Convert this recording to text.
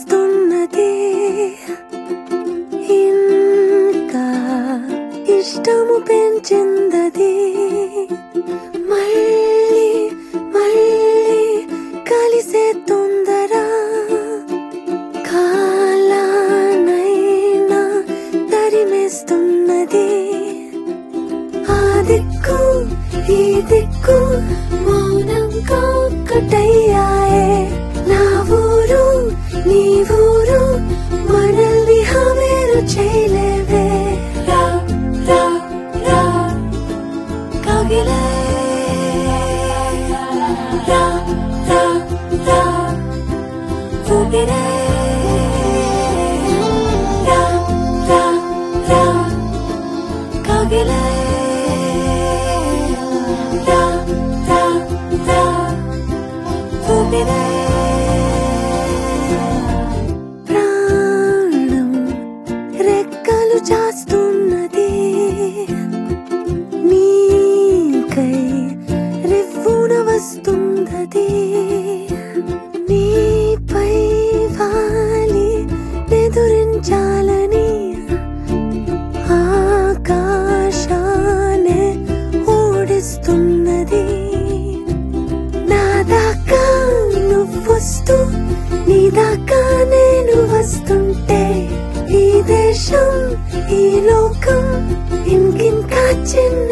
చేస్తున్నది ఇంకా ఇష్టము పెంచిందది మళ్ళీ మళ్ళీ కలిసే తొందర కాలానైనా తరిమేస్తున్నది ఆ దిక్కు ఈ దిక్కు మౌనంగా ఒక్కటయ్యాయే నా ఊరు నీ ఊరు మనల్ని హవేరు చేయలేవే రా రా రా కగిలే రా రా రా ఊపిరే రా రా రా కగిలే రా రా రా ఊపిరే ప్రాణం రెక్కలు చాస్తున్నది నీకై రివ్వున వస్తుందది నీపై వాలి ఎదురించాలని ఆకాశానే ఓడిస్తున్నది నా దాకా నువ్వొస్తూ నీ దాకా నేను వస్తుంటే ఈ దేశం ఈ లోకం ఇంకింకా చిన్న